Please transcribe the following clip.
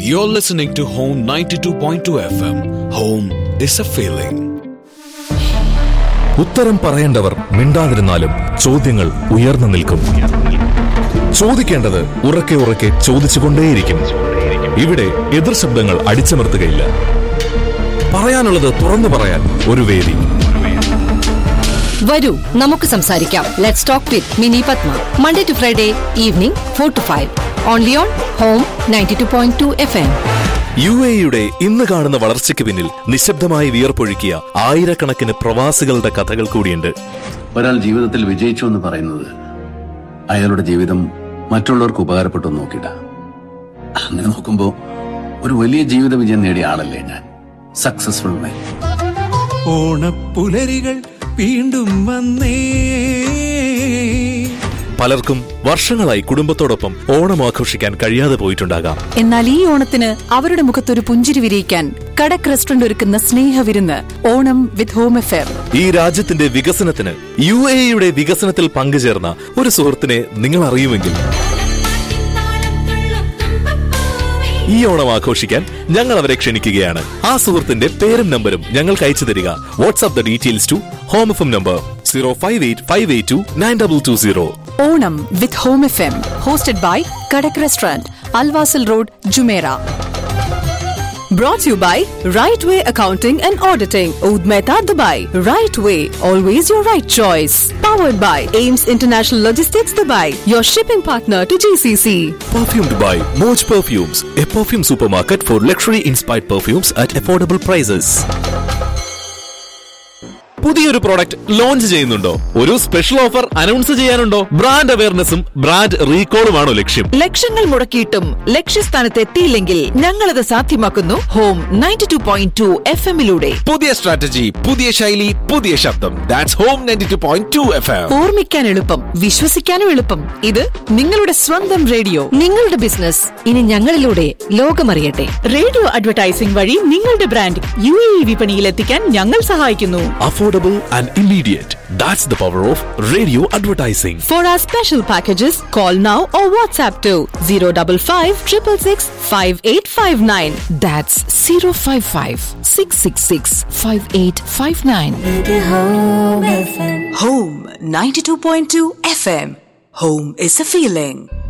You're listening to Home 92.2 FM. Home is a feeling. ഉത്തരം പറയേണ്ടവർ മിണ്ടാതിരുന്നാലും ചോദ്യങ്ങൾ ഉയർന്നു നിൽക്കും ചോദിക്കേണ്ടത് ഉറക്കെ ഉറക്കെ ചോദിച്ചുകൊണ്ടേയിരിക്കും ഇവിടെ എതിർ ശബ്ദങ്ങൾ അടിച്ചമർത്തുകയില്ല പറയാനുള്ളത് തുറന്നു പറയാൻ ഒരു വേദി വരൂ നമുക്ക് സംസാരിക്കാം let's talk with Mini Padma Monday to Friday evening four to five only on home ninety two point two F M യു എയുടെ ഇന്ന് കാണുന്ന വളർച്ചയ്ക്ക് പിന്നിൽ നിശബ്ദമായി വിയർപ്പൊഴുക്കിയ ആയിരക്കണക്കിന് പ്രവാസികളുടെ കഥകൾ കൂടിയുണ്ട് ഒരാൾ ജീവിതത്തിൽ വിജയിച്ചു എന്ന് പറയുന്നത് അയാളുടെ ജീവിതം മറ്റുള്ളവർക്ക് ഉപകാരപ്പെട്ടു എന്ന് നോക്കിയിട്ട അങ്ങനെ നോക്കുമ്പോ ഒരു വലിയ ജീവിത വിജയം നേടിയ ആളല്ലേ ഞാൻ സക്സസ്ഫുൾ മാൻ ഓണപ്പുലരികൾ വീണ്ടും വന്നേ പലർക്കും വർഷങ്ങളായി കുടുംബത്തോടൊപ്പം ഓണം ആഘോഷിക്കാൻ കഴിയാതെ പോയിട്ടുണ്ടാകാം എന്നാൽ ഈ ഓണത്തിന് അവരുടെ മുഖത്തൊരു പുഞ്ചിരി വിരിയിക്കാൻ കടക് റെസ്റ്റോറന്റ് ഒരുക്കുന്ന സ്നേഹവിരുന്ന് ഓണം വിത്ത് ഹോം എഫെയർ ഈ രാജ്യത്തിന്റെ വികസനത്തിന് യു എയുടെ വികസനത്തിൽ പങ്കുചേർന്ന ഒരു സുഹൃത്തിനെ നിങ്ങൾ അറിയുമെങ്കിൽ ഈ ഓണം ആഘോഷിക്കാൻ ഞങ്ങൾ അവരെ ക്ഷണിക്കുകയാണ് ആ സുഹൃത്തിന്റെ പേരും നമ്പരും ഞങ്ങൾക്ക് അയച്ചു തരിക WhatsApp the details to home F M number zero five eight five eight two nine double two zero Onam with home F M hosted by Kadak restaurant Al Wasl road Jumeirah Brought to you by Right Way Accounting and Auditing, Oud Mehta, Dubai. Right Way, always your right choice. Powered by Ames International Logistics, Dubai, your shipping partner to GCC. Perfumed by Moj Perfumes, a perfume supermarket for luxury inspired perfumes at affordable prices. പുതിയൊരു product launch ചെയ്യുന്നുണ്ടോ ഒരു special offer announce ചെയ്യാനുണ്ടോ brand അവയർനെസ്സും brand റീകോളുമാണോ ലക്ഷ്യം ലക്ഷങ്ങൾ മുടക്കിയിട്ടും ലക്ഷ്യസ്ഥാനത്ത് എത്തിയില്ലെങ്കിൽ ഞങ്ങളത് സാധ്യമാക്കുന്നു home ninety two point two F എമ്മിലൂടെ പുതിയ സ്ട്രാറ്റജി പുതിയ ശൈലി പുതിയ ശബ്ദം that's home 92.2 point two F M ഓർമ്മിക്കാൻ എളുപ്പം വിശ്വസിക്കാനും എളുപ്പം ഇത് നിങ്ങളുടെ സ്വന്തം റേഡിയോ നിങ്ങളുടെ ബിസിനസ് ഇനി ഞങ്ങളിലൂടെ ലോകമറിയട്ടെ റേഡിയോ അഡ്വർടൈസിംഗ് വഴി നിങ്ങളുടെ ബ്രാൻഡ് യു എ വിപണിയിൽ എത്തിക്കാൻ ഞങ്ങൾ സഹായിക്കുന്നു affordable and immediate that's the power of radio advertising For our special packages, call now or WhatsApp to 055 666 5859. That's zero five five six six six five eight five nine. Home 92.2 FM. Home is a feeling.